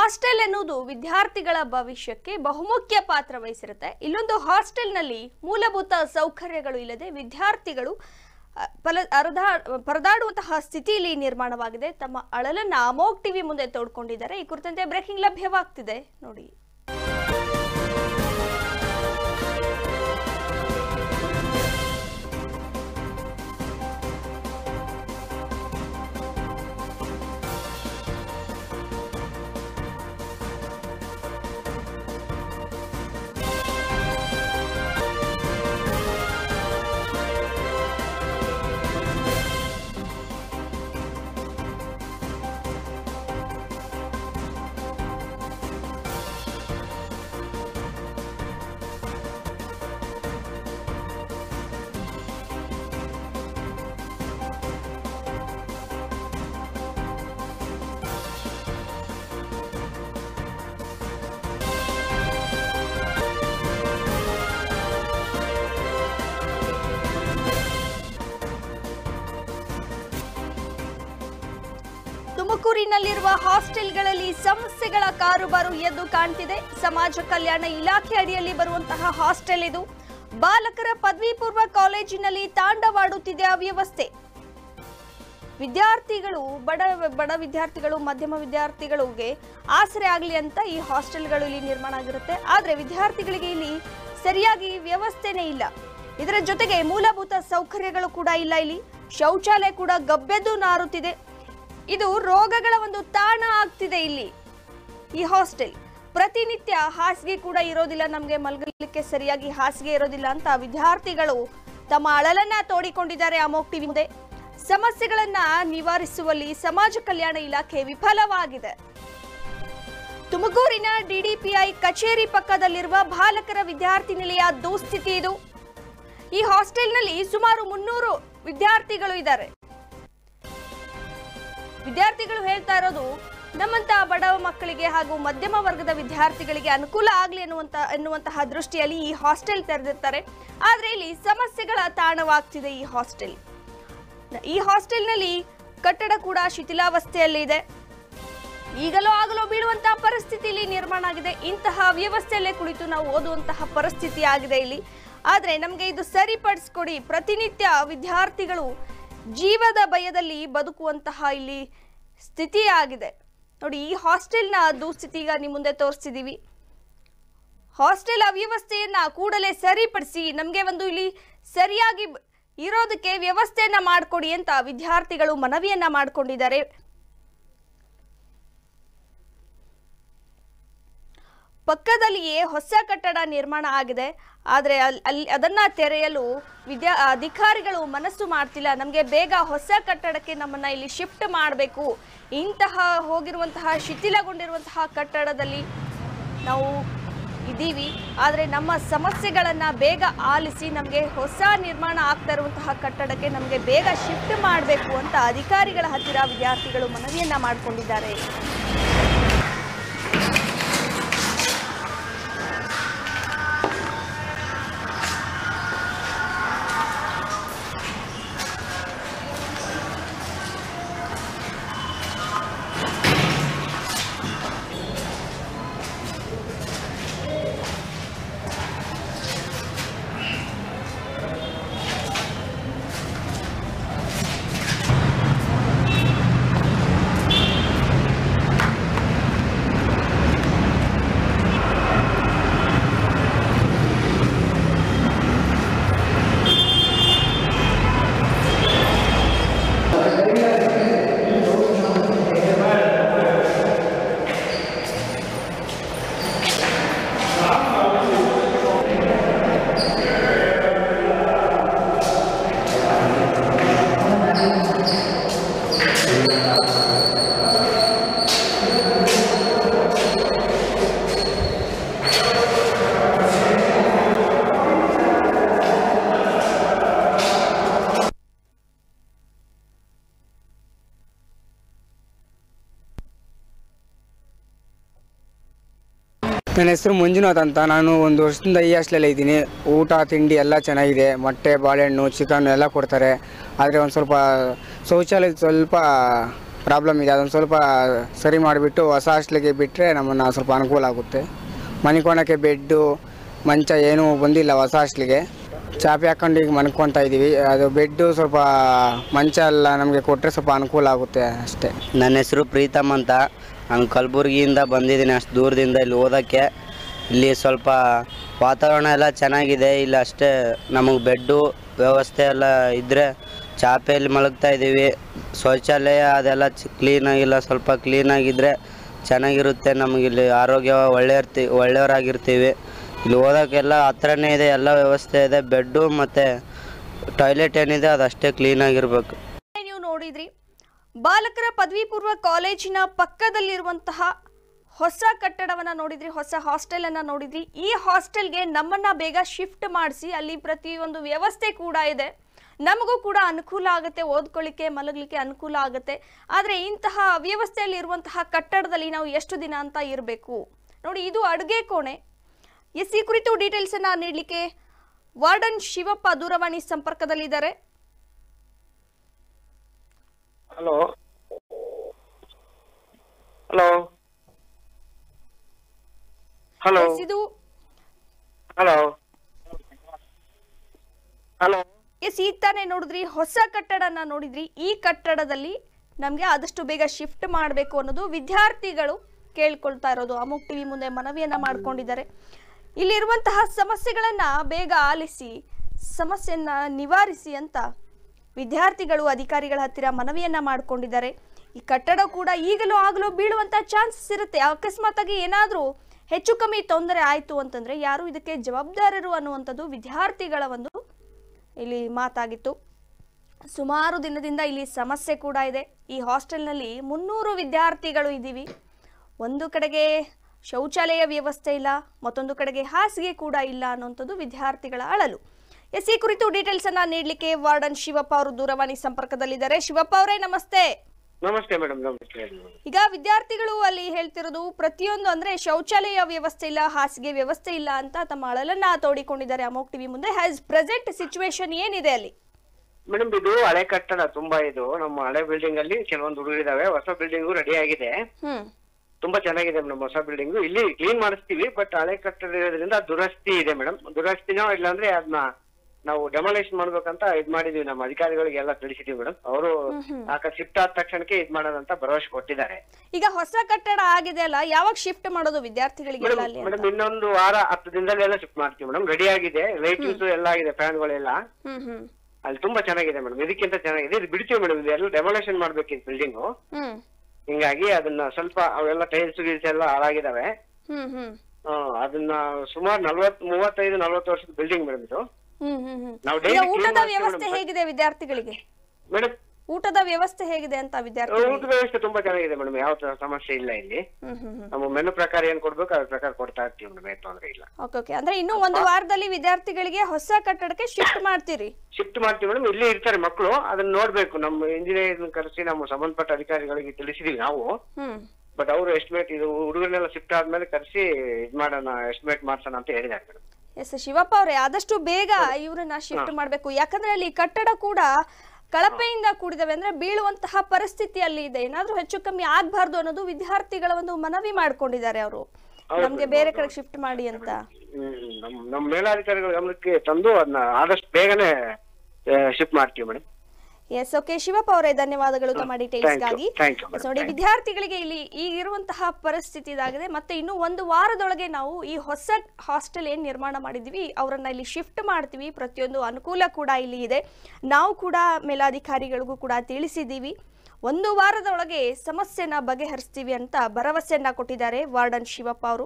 Hostel ಎನ್ನುವುದು ವಿದ್ಯಾರ್ಥಿಗಳ ಭವಿಷ್ಯಕ್ಕೆ ಬಹುಮುಖ್ಯ ಪಾತ್ರ ವಹಿಸಿರುತ್ತೆ ಇಲ್ಲೊಂದು ಹಾಸ್ಟೆಲ್ನಲ್ಲಿ ಮೂಲಭೂತ ಸೌಕರ್ಯಗಳು ಇಲ್ಲದೆ ವಿದ್ಯಾರ್ಥಿಗಳು ಅ, ಪಲ ಅರ್ಧಾ ಪರದಾಡುವಂತಹ ಸ್ಥಿತಿಯಲ್ಲಿ ನಿರ್ಮಾಣವಾಗಿದೆ ತಮ್ಮ ಅಳಲನ್ನ ಅಮೋಕ್ ಟಿವಿ ಮುಂದೆ ತೋಡ್ಕೊಂಡಿದ್ದಾರೆ ಈ ಕುರಿತಂತೆ ಬ್ರೇಕಿಂಗ್ ಲಭ್ಯವಾಗ್ತಿದೆ ನೋಡಿ ತುಮಕೂರಿನಲ್ಲಿರುವ ಹಾಸ್ಟೆಲ್ಗಳಲ್ಲಿ ಸಮಸ್ಯೆಗಳ ಕಾರುಬಾರು ಎದ್ದು ಕಾಣ್ತಿದೆ ಸಮಾಜ ಕಲ್ಯಾಣ ಇಲಾಖೆ ಅಡಿಯಲ್ಲಿ ಬರುವಂತಹ ಹಾಸ್ಟೆಲ್ ಇದು ಬಾಲಕರ ಪದವಿ ಪೂರ್ವ ಕಾಲೇಜಿನಲ್ಲಿ ತಾಂಡವಾಡುತ್ತಿದೆ ಅವ್ಯವಸ್ಥೆ ವಿದ್ಯಾರ್ಥಿಗಳು ಬಡ ಬಡ ವಿದ್ಯಾರ್ಥಿಗಳು ಮಧ್ಯಮ ವಿದ್ಯಾರ್ಥಿಗಳಿಗೆ ಆಸರೆ ಆಗಲಿ ಅಂತ ಈ ಹಾಸ್ಟೆಲ್ಗಳು ಇಲ್ಲಿ ನಿರ್ಮಾಣ ಆಗಿರುತ್ತೆ ಆದರೆ ವಿದ್ಯಾರ್ಥಿಗಳಿಗೆ ಇಲ್ಲಿ ಸರಿಯಾಗಿ ವ್ಯವಸ್ಥೆನೇ ಇಲ್ಲ ಇದರ ಜೊತೆಗೆ ಮೂಲಭೂತ ಸೌಕರ್ಯಗಳು ಕೂಡ ಇಲ್ಲ ಇಲ್ಲಿ ಶೌಚಾಲಯ ಕೂಡ ಗಬ್ಬೆದ್ದು ನಾರುತ್ತಿದೆ ಇದು ರೋಗಗಳ ಒಂದು ತಾಣ ಆಗ್ತಿದೆ ಇಲ್ಲಿ ಈ ಹಾಸ್ಟೆಲ್ ಪ್ರತಿನಿತ್ಯ ಹಾಸಿಗೆ ಕೂಡ ಇರೋದಿಲ್ಲ ನಮಗೆ ಮಲಗಲಿಕ್ಕೆ ಸರಿಯಾಗಿ ಹಾಸಿಗೆ ಇರೋದಿಲ್ಲ ಅಂತ ವಿದ್ಯಾರ್ಥಿಗಳು ತಮ್ಮ ಅಳಲನ್ನ ತೋಡಿಕೊಂಡಿದ್ದಾರೆ ಅಮೋಕ್ ಟಿವಿ ಮುಂದೆ ಸಮಸ್ಯೆಗಳನ್ನ ನಿವಾರಿಸುವಲ್ಲಿ ಸಮಾಜ ಕಲ್ಯಾಣ ಇಲಾಖೆ ವಿಫಲವಾಗಿದೆ ತುಮಕೂರಿನ ಡಿಡಿಪಿಐ ಕಚೇರಿ ಪಕ್ಕದಲ್ಲಿರುವ ಬಾಲಕರ ವಿದ್ಯಾರ್ಥಿ ನಿಲಯ ದುಸ್ಥಿತಿ ಇದು ಈ ಹಾಸ್ಟೆಲ್ನಲ್ಲಿ ಸುಮಾರು ಮುನ್ನೂರು ವಿದ್ಯಾರ್ಥಿಗಳು ಇದ್ದಾರೆ ವಿದ್ಯಾರ್ಥಿಗಳು ಹೇಳ್ತಾ ಇರೋದು ನಮ್ಮಂತ ಬಡ ಮಕ್ಕಳಿಗೆ ಹಾಗೂ ಮಧ್ಯಮ ವರ್ಗದ ವಿದ್ಯಾರ್ಥಿಗಳಿಗೆ ಅನುಕೂಲ ಆಗಲಿ ಎನ್ನುವಂತ ಎನ್ನುವಂತಹ ದೃಷ್ಟಿಯಲ್ಲಿ ಈ ಹಾಸ್ಟೆಲ್ ತೆರೆದಿರ್ತಾರೆ ಆದ್ರೆ ಇಲ್ಲಿ ಸಮಸ್ಯೆಗಳ ತಾಣವಾಗ್ತಿದೆ ಈ ಹಾಸ್ಟೆಲ್ ಈ ಹಾಸ್ಟೆಲ್ನಲ್ಲಿ ಕಟ್ಟಡ ಕೂಡ ಶಿಥಿಲಾವಸ್ಥೆಯಲ್ಲಿದೆ ಈಗಲೋ ಆಗಲೋ ಬೀಳುವಂತಹ ಪರಿಸ್ಥಿತಿ ಇಲ್ಲಿ ನಿರ್ಮಾಣ ಆಗಿದೆ ಇಂತಹ ವ್ಯವಸ್ಥೆಯಲ್ಲೇ ಕುಳಿತು ನಾವು ಓದುವಂತಹ ಪರಿಸ್ಥಿತಿ ಆಗಿದೆ ಇಲ್ಲಿ ಆದ್ರೆ ನಮಗೆ ಇದು ಸರಿಪಡಿಸ್ಕೊಡಿ ಪ್ರತಿನಿತ್ಯ ವಿದ್ಯಾರ್ಥಿಗಳು ಜೀವದ ಭಯದಲ್ಲಿ ಬದುಕುವಂತಹ ಇಲ್ಲಿ ಸ್ಥಿತಿ ಆಗಿದೆ ನೋಡಿ ಈ ಹಾಸ್ಟೆಲ್ನ ದುಸ್ಥಿತಿ ಈಗ ನಿಮ್ಮ ಮುಂದೆ ತೋರಿಸ್ತಿದ್ದೀವಿ ಹಾಸ್ಟೆಲ್ ಅವ್ಯವಸ್ಥೆಯನ್ನ ಕೂಡಲೇ ಸರಿಪಡಿಸಿ ನಮಗೆ ಒಂದು ಇಲ್ಲಿ ಸರಿಯಾಗಿ ಬ- ಇರೋದಕ್ಕೆ ವ್ಯವಸ್ಥೆಯನ್ನ ಮಾಡಿಕೊಡಿ ಅಂತ ವಿದ್ಯಾರ್ಥಿಗಳು ಮನವಿಯನ್ನ ಮಾಡಿಕೊಂಡಿದ್ದಾರೆ ಪಕ್ಕದಲ್ಲಿಯೇ ಹೊಸ ಕಟ್ಟಡ ನಿರ್ಮಾಣ ಆಗಿದೆ ಆದರೆ ಅಲ್ಲಿ ಅಲ್ಲಿ ಅದನ್ನ ತೆರೆಯಲು ವಿದ್ಯಾ ಅಧಿಕಾರಿಗಳು ಮನಸ್ಸು ಮಾಡ್ತಿಲ್ಲ ನಮಗೆ ಬೇಗ ಹೊಸ ಕಟ್ಟಡಕ್ಕೆ ನಮ್ಮನ್ನ ಇಲ್ಲಿ ಶಿಫ್ಟ್ ಮಾಡಬೇಕು ಇಂತಹ ಹೋಗಿರುವಂತಹ ಶಿಥಿಲಗೊಂಡಿರುವಂತಹ ಕಟ್ಟಡದಲ್ಲಿ ನಾವು ಇದ್ದೀವಿ ಆದರೆ ನಮ್ಮ ಸಮಸ್ಯೆಗಳನ್ನು ಬೇಗ ಆಲಿಸಿ ನಮಗೆ ಹೊಸ ನಿರ್ಮಾಣ ಆಗ್ತಾ ಇರುವಂತಹ ಕಟ್ಟಡಕ್ಕೆ ನಮಗೆ ಬೇಗ ಶಿಫ್ಟ್ ಮಾಡಬೇಕು ಅಂತ ಅಧಿಕಾರಿಗಳ ಹತ್ತಿರ ವಿದ್ಯಾರ್ಥಿಗಳು ಮನವಿಯನ್ನ ಮಾಡಿಕೊಂಡಿದ್ದಾರೆ ನನ್ನ ಹೆಸರು ಮಂಜುನಾಥ್ ಅಂತ ನಾನು ಒಂದು ವರ್ಷದಿಂದ ಈ ಹಾಸ್ಟೆಲಲ್ಲಿ ಇದ್ದೀನಿ ಊಟ ತಿಂಡಿ ಎಲ್ಲ ಚೆನ್ನಾಗಿದೆ ಮೊಟ್ಟೆ ಬಾಳೆಹಣ್ಣು ಚಿಕನ್ ಎಲ್ಲ ಕೊಡ್ತಾರೆ ಆದರೆ ಒಂದು ಸ್ವಲ್ಪ ಶೌಚಾಲಯ ಸ್ವಲ್ಪ ಪ್ರಾಬ್ಲಮ್ ಇದೆ ಅದನ್ನು ಸ್ವಲ್ಪ ಸರಿ ಮಾಡಿಬಿಟ್ಟು ಹೊಸ ಹಾಸ್ಟ್ಲಿಗೆ ಬಿಟ್ಟರೆ ನಮ್ಮನ್ನು ಸ್ವಲ್ಪ ಅನುಕೂಲ ಆಗುತ್ತೆ ಮನಿಕೋಣಕ್ಕೆ ಬೆಡ್ಡು ಮಂಚ ಏನೂ ಬಂದಿಲ್ಲ ಹೊಸ ಹಾಸ್ಟ್ಲಿಗೆ ಚಾಪೆ ಹಾಕೊಂಡು ಈಗ ಮನ್ಕೊತಾ ಇದ್ದೀವಿ ಅದು ಬೆಡ್ಡು ಸ್ವಲ್ಪ ಮಂಚ ಎಲ್ಲ ನಮಗೆ ಕೊಟ್ಟರೆ ಸ್ವಲ್ಪ ಅನುಕೂಲ ಆಗುತ್ತೆ ಅಷ್ಟೇ ನನ್ನ ಹೆಸರು ಪ್ರೀತಮ್ ಅಂತ ನಾನು ಕಲಬುರ್ಗಿಯಿಂದ ಬಂದಿದ್ದೀನಿ ಅಷ್ಟು ದೂರದಿಂದ ಇಲ್ಲಿ ಓದೋಕ್ಕೆ ಇಲ್ಲಿ ಸ್ವಲ್ಪ ವಾತಾವರಣ ಎಲ್ಲ ಚೆನ್ನಾಗಿದೆ ಇಲ್ಲಿ ಅಷ್ಟೇ ನಮಗೆ ಬೆಡ್ಡು ವ್ಯವಸ್ಥೆ ಎಲ್ಲ ಇದ್ದರೆ ಚಾಪೆಯಲ್ಲಿ ಮಲಗ್ತಾ ಇದ್ದೀವಿ ಶೌಚಾಲಯ ಅದೆಲ್ಲ ಕ್ಲೀನಾಗಿಲ್ಲ ಸ್ವಲ್ಪ ಕ್ಲೀನಾಗಿದ್ದರೆ ಚೆನ್ನಾಗಿರುತ್ತೆ ನಮಗಿಲ್ಲಿ ಆರೋಗ್ಯ ಒಳ್ಳೆ ಇರ್ತಿ ಒಳ್ಳೆಯವರಾಗಿರ್ತೀವಿ ಇಲ್ಲಿ ಓದೋಕ್ಕೆಲ್ಲ ಹತ್ರನೇ ಇದೆ ಎಲ್ಲ ವ್ಯವಸ್ಥೆ ಇದೆ ಬೆಡ್ಡು ಮತ್ತು ಟಾಯ್ಲೆಟ್ ಏನಿದೆ ಅದಷ್ಟೇ ಕ್ಲೀನಾಗಿರ್ಬೇಕು ನೀವು ನೋಡಿದ್ರಿ ಬಾಲಕರ ಪದವಿ ಪೂರ್ವ ಕಾಲೇಜಿನ ಪಕ್ಕದಲ್ಲಿರುವಂತಹ ಹೊಸ ಕಟ್ಟಡವನ್ನ ನೋಡಿದ್ರಿ ಹೊಸ ಹಾಸ್ಟೆಲ್ ಅನ್ನ ನೋಡಿದ್ರಿ ಈ ಹಾಸ್ಟೆಲ್ಗೆ ನಮ್ಮನ್ನ ಬೇಗ ಶಿಫ್ಟ್ ಮಾಡಿಸಿ ಅಲ್ಲಿ ಪ್ರತಿಯೊಂದು ವ್ಯವಸ್ಥೆ ಕೂಡ ಇದೆ ನಮಗೂ ಕೂಡ ಅನುಕೂಲ ಆಗುತ್ತೆ ಓದ್ಕೊಳ್ಳಿಕ್ಕೆ ಮಲಗಲಿಕ್ಕೆ ಅನುಕೂಲ ಆಗುತ್ತೆ ಆದರೆ ಇಂತಹ ವ್ಯವಸ್ಥೆಯಲ್ಲಿ ಇರುವಂತಹ ಕಟ್ಟಡದಲ್ಲಿ ನಾವು ಎಷ್ಟು ದಿನ ಅಂತ ಇರಬೇಕು ನೋಡಿ ಇದು ಅಡುಗೆ ಕೋಣೆ ಎಸ್ ಈ ಕುರಿತು ಡೀಟೇಲ್ಸ್ ಅನ್ನ ನೀಡಲಿಕ್ಕೆ ವಾರ್ಡನ್ ಶಿವಪ್ಪ ದೂರವಾಣಿ ಸಂಪರ್ಕದಲ್ಲಿದ್ದಾರೆ ಹಲೋ ಹಲೋ ಹಲೋ ಎಸ್, ಇದು ಹಲೋ ಹಲೋ ಎಸ್ ಈಗ ತಾನೇ ನೋಡಿದ್ರಿ ಹೊಸ ಕಟ್ಟಡನ ನೋಡಿದ್ರಿ ಈ ಕಟ್ಟಡದಲ್ಲಿ ನಮಗೆ ಆದಷ್ಟು ಬೇಗ ಶಿಫ್ಟ್ ಮಾಡಬೇಕು ಅನ್ನೋದು ವಿದ್ಯಾರ್ಥಿಗಳು ಕೇಳ್ಕೊಳ್ತಾ ಇರೋದು ಅಮುಕ್ ಟಿವಿ ಮುಂದೆ ಮನವಿಯನ್ನ ಮಾಡ್ಕೊಂಡಿದ್ದಾರೆ ಇಲ್ಲಿರುವಂತಹ ಸಮಸ್ಯೆಗಳನ್ನ ಬೇಗ ಆಲಿಸಿ ಸಮಸ್ಯೆಯನ್ನ ನಿವಾರಿಸಿ ಅಂತ ವಿದ್ಯಾರ್ಥಿಗಳು ಅಧಿಕಾರಿಗಳ ಹತ್ತಿರ ಮನವಿಯನ್ನ ಮಾಡ್ಕೊಂಡಿದ್ದಾರೆ ಈ ಕಟ್ಟಡ ಕೂಡ ಈಗಲೂ ಆಗಲೂ ಬೀಳುವಂತ ಚಾನ್ಸಸ್ ಇರುತ್ತೆ ಅಕಸ್ಮಾತ್ ಆಗಿ ಏನಾದರೂ ಹೆಚ್ಚು ಕಮ್ಮಿ ತೊಂದರೆ ಆಯಿತು ಅಂತಂದ್ರೆ ಯಾರು ಇದಕ್ಕೆ ಜವಾಬ್ದಾರರು ಅನ್ನುವಂಥದ್ದು ವಿದ್ಯಾರ್ಥಿಗಳ ಒಂದು ಇಲ್ಲಿ ಮಾತಾಗಿತ್ತು ಸುಮಾರು ದಿನದಿಂದ ಇಲ್ಲಿ ಸಮಸ್ಯೆ ಕೂಡ ಇದೆ ಈ ಹಾಸ್ಟೆಲ್ನಲ್ಲಿ ಮುನ್ನೂರು ವಿದ್ಯಾರ್ಥಿಗಳು ಇದ್ದೀವಿ ಒಂದು ಕಡೆಗೆ ಶೌಚಾಲಯ ವ್ಯವಸ್ಥೆ ಇಲ್ಲ ಮತ್ತೊಂದು ಕಡೆಗೆ ಹಾಸಿಗೆ ಕೂಡ ಇಲ್ಲ ಅನ್ನುವಂಥದ್ದು ವಿದ್ಯಾರ್ಥಿಗಳ ಅಳಲು ಎಸ್ ಈ ಕುರಿತು ಡೀಟೇಲ್ಸ್ ಅನ್ನ ನೀಡಲಿಕ್ಕೆ ವಾರ್ಡನ್ ಶಿವಪ್ಪ ಅವರು ದೂರವಾಣಿ ಸಂಪರ್ಕದಲ್ಲಿದ್ದಾರೆ ಶಿವಪ್ಪ ಅವರೇ ನಮಸ್ತೆ ನಮಸ್ತೆ ಮೇಡಮ್ ನಮಸ್ತೆ ಈಗ ವಿದ್ಯಾರ್ಥಿಗಳು ಅಲ್ಲಿ ಹೇಳ್ತಿರೋದು ಪ್ರತಿಯೊಂದು ಅಂದ್ರೆ ಶೌಚಾಲಯ ವ್ಯವಸ್ಥೆ ಇಲ್ಲ ಹಾಸಿಗೆ ವ್ಯವಸ್ಥೆ ಇಲ್ಲ ಅಂತ ತಮ್ಮ ಅಳಲನ್ನ ತೋಡಿಕೊಂಡಿದ್ದಾರೆ ಅಮೋಕ್ ಟಿವಿ ಮುಂದೆ ಹ್ಯಾಸ್ ಪ್ರೆಸೆಂಟ್ ಸಿಚುವೇಶನ್ ಏನಿದೆ ಅಲ್ಲಿ ಮೇಡಮ್ ಇದು ಹಳೆ ಕಟ್ಟಡ ತುಂಬಾ ಇದು ನಮ್ಮ ಹಳೆ ಬಿಲ್ಡಿಂಗ್ ಅಲ್ಲಿ ಕೆಲವೊಂದು ಹುಡುಗರಿದಾವೆ ಹೊಸ ಬಿಲ್ಡಿಂಗು ರೆಡಿ ಆಗಿದೆ ಹ್ಮ್ ತುಂಬಾ ಚೆನ್ನಾಗಿದೆ ಮೇಡಮ್ ಹೊಸ ಬಿಲ್ಡಿಂಗು ಇಲ್ಲಿ ಕ್ಲೀನ್ ಮಾಡಿಸ್ತೀವಿ ಬಟ್ ಹಳೆ ಕಟ್ಟಡ ಇರೋದ್ರಿಂದ ದುರಸ್ತಿ ಇದೆ ಮೇಡಮ್ ದುರಸ್ತಿನೋ ಇಲ್ಲಾಂದ್ರೆ ಅದನ್ನ ನಾವು ಡೆಮಾಲೇಷನ್ ಮಾಡ್ಬೇಕಂತ ಇದ್ ಮಾಡಿದೀವಿ ನಮ್ಮ ಅಧಿಕಾರಿಗಳಿಗೆ ಎಲ್ಲ ತಿಳಿಸಿದೀವಿ ಮೇಡಮ್ ಅವರು ಆಕ ಶಿಫ್ಟ್ ಆದ ತಕ್ಷಣಕ್ಕೆ ಇದ್ ಮಾಡೋದಂತ ಭರವಸೆ ಕೊಟ್ಟಿದ್ದಾರೆ ಈಗ ಹೊಸ ಕಟ್ಟಡ ಆಗಿದೆ ಅಲ್ಲ ಯಾವಾಗ ಶಿಫ್ಟ್ ಮಾಡೋದು ವಿದ್ಯಾರ್ಥಿಗಳಿಗೆಲ್ಲ ಅಲ್ಲಿ ಅಂತ? ಮೇಡಮ್ ಇನ್ನೊಂದು ವಾರ ಹತ್ತು ದಿನದಲ್ಲಿ ಎಲ್ಲ ಶಿಫ್ಟ್ ಮಾಡ್ತೀವಿ ಮೇಡಮ್ ರೆಡಿ ಆಗಿದೆ ಲೈಟಿಂಗ್ಸ್ ಎಲ್ಲ ಆಗಿದೆ ಫ್ಯಾನ್ಗಳೆಲ್ಲ ಹ್ಮ್ ಹ್ಮ್ ಅಲ್ಲಿ ತುಂಬಾ ಚೆನ್ನಾಗಿದೆ ಮೇಡಮ್ ಇದಕ್ಕಿಂತ ಚೆನ್ನಾಗಿದೆ ಇದು ಬಿಡ್ತೀವಿ ಮೇಡಮ್ ಇದೆಲ್ಲ ಡೆಮಾಲೇಷನ್ ಮಾಡ್ಬೇಕಿತ್ತು ಬಿಲ್ಡಿಂಗ್ ಹ್ಮ್ ಹಿಂಗಾಗಿ ಅದನ್ನ ಸ್ವಲ್ಪ ಅವೆಲ್ಲ ಟೈಲ್ಸ್ ಗೀಲ್ಸ್ ಎಲ್ಲ ಹಾಳಾಗಿದಾವೆ ಹ್ಮ್ ಹ್ಮ್ ಆ, ಅದನ್ನ ಸುಮಾರು ನಲ್ವತ್ ಮೂವತ್ತೈದು ನಲ್ವತ್ತು ವರ್ಷದ ಬಿಲ್ಡಿಂಗ್ ಮೇಡಮ್ ಇದು ಹ್ಮ್ ಹ್ಮ್ ಹ್ಮ್ ನಾವು ಈಗ daily clean ಊಟದ ಮಾಡ್ತೀವಿ ವ್ಯವಸ್ಥೆ madam. ಹೇಗಿದೆ ವಿದ್ಯಾರ್ಥಿಗಳಿಗೆ ಮೇಡಮ್ ಊಟದ ವ್ಯವಸ್ಥೆ ಹೇಗಿದೆ ಅಂತ ವಿದ್ಯಾರ್ಥಿಗಳಿಗೆ ಊಟದ ವ್ಯವಸ್ಥೆ ತುಂಬಾ ಚೆನ್ನಾಗಿದೆ ಮೇಡಮ್ ಯಾವ ತರ ಸಮಸ್ಯೆ ಇಲ್ಲ ಇಲ್ಲಿ ಹ್ಮ್ ಹ್ಮ್ ಹ್ಮ್ ನಮ್ಮ ಮೆನು ಪ್ರಕಾರ ಏನ್ ಕೊಡ್ಬೇಕು ಅದ್ರ ಪ್ರಕಾರ ಕೊಡ್ತಾ ಇರ್ತೀವಿ ಮೇಡಮ್ ಏನ್ ತೊಂದ್ರೆ ಇಲ್ಲ ಓಕೆ ಓಕೆ ಅಂದ್ರೆ ಇನ್ನೂ ಒಂದು ವಾರದಲ್ಲಿ ವಿದ್ಯಾರ್ಥಿಗಳಿಗೆ ಹೊಸ ಕಟ್ಟಡಕ್ಕೆ ಶಿಫ್ಟ್ ಮಾಡ್ತೀರಿ ಶಿಫ್ಟ್ ಮಾಡ್ತೀವಿ ಮೇಡಮ್ ಇಲ್ಲಿ ಇರ್ತಾರೆ ಮಕ್ಕಳು ಅದನ್ನ ನೋಡ್ಬೇಕು ನಮ್ಮ ಇಂಜಿನಿಯರ್ ಕರೆಸಿ ನಮ್ಮ ಸಂಬಂಧಪಟ್ಟ ಅಧಿಕಾರಿಗಳಿಗೆ ತಿಳಿಸಿದೀವಿ ನಾವು ಹ್ಮ್ ಬಟ್ ಅವರು ಎಸ್ಟಿಮೇಟ್ ಇದು ಹುಡುಗರನ್ನೆಲ್ಲ ಶಿಫ್ಟ್ ಆದ್ಮೇಲೆ ಕರೆಸಿ ಇದ್ ಮಾಡೋಣ ಎಸ್ಟಿಮೇಟ್ ಮಾಡ್ಸೋಣ ಅಂತ ಹೇಳಿದ್ದಾರೆ ಮೇಡಮ್ ಎಸ್ ಶಿವಪ್ಪ ಅವರೇ ಆದಷ್ಟು ಬೇಗ ಇವ್ರನ್ನ ಶಿಫ್ಟ್ ಮಾಡಬೇಕು ಯಾಕಂದ್ರೆ ಅಲ್ಲಿ ಕಟ್ಟಡ ಕೂಡ ಕಳಪೆಯಿಂದ ಕೂಡಿದವೆ ಅಂದ್ರೆ ಬೀಳುವಂತಹ ಪರಿಸ್ಥಿತಿ ಅಲ್ಲಿ ಇದೆ ಏನಾದ್ರೂ ಹೆಚ್ಚು ಕಮ್ಮಿ ಆಗ್ಬಾರ್ದು ಅನ್ನೋದು ವಿದ್ಯಾರ್ಥಿಗಳ ಒಂದು ಮನವಿ ಮಾಡ್ಕೊಂಡಿದ್ದಾರೆ ಅವರು ನಮ್ಗೆ ಬೇರೆ ಕಡೆ ಶಿಫ್ಟ್ ಮಾಡಿ ಅಂತ ಹ್ಮ್ ನಮ್ ನಮ್ಮ ಮೇಲಾಧಿಕಾರಿಗಳ ಗಮನಕ್ಕೆ ತಂದು ಅದನ್ನ ಆದಷ್ಟು ಬೇಗನೆ ಶಿಫ್ಟ್ ಮಾಡ್ತೀವಿ ಮೇಡಮ್ ಎಸ್ ಓಕೆ ಶಿವಪ್ಪ ಅವರೇ ಧನ್ಯವಾದಗಳು ತಮ್ಮ ಡೀಟೇಲ್ಸ್ಗಾಗಿ thank you, madam, ನೋಡಿ thank you. ವಿದ್ಯಾರ್ಥಿಗಳಿಗೆ ಇಲ್ಲಿ ಈಗಿರುವಂತಹ ಪರಿಸ್ಥಿತಿ ಇದಾಗಿದೆ ಮತ್ತೆ ಇನ್ನು ಒಂದು ವಾರದೊಳಗೆ ನಾವು ಈ ಹೊಸ ಹಾಸ್ಟೆಲ್ ಏನ್ ನಿರ್ಮಾಣ ಮಾಡಿದ್ವಿ ಅವರನ್ನ ಇಲ್ಲಿ ಶಿಫ್ಟ್ ಮಾಡ್ತೀವಿ ಪ್ರತಿಯೊಂದು ಅನುಕೂಲ ಕೂಡ ಇಲ್ಲಿ ಇದೆ ನಾವು ಕೂಡ ಮೇಲಾಧಿಕಾರಿಗಳಿಗೂ ಕೂಡ ತಿಳಿಸಿದ್ದೀವಿ ಒಂದು ವಾರದೊಳಗೆ ಸಮಸ್ಯೆನ ಬಗೆಹರಿಸ್ತೀವಿ ಅಂತ ಭರವಸೆಯನ್ನ ಕೊಟ್ಟಿದ್ದಾರೆ ವಾರ್ಡನ್ ಶಿವಪ್ಪ ಅವರು